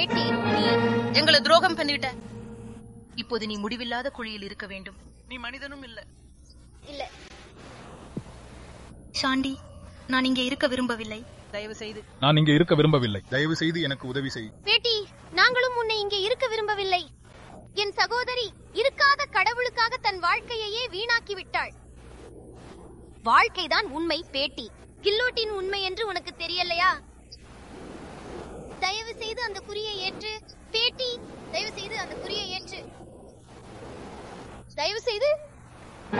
பேட்டி நீ எங்களை துரோகம் பண்ணிட்ட இப்போது நீ முடிவில்லாத குழியில் இருக்க வேண்டும் நீ மனிதனும் இல்ல இல்ல சாண்டி நான் இங்கே இருக்க விரும்பவில்லை தயவு செய்து நான் இங்கே இருக்க விரும்பவில்லை தயவு செய்து எனக்கு உதவி செய் பேட்டி நாங்களும் உன்னை இங்கே இருக்க விரும்பவில்லை என் சகோதரி இருக்காத கடவுளுக்காக தன் வாழ்க்கையையே வீணாக்கி விட்டாள் வாழ்க்கைதான் உண்மை பேட்டி கில்லோட்டின் உண்மை என்று உனக்கு தெரியலையா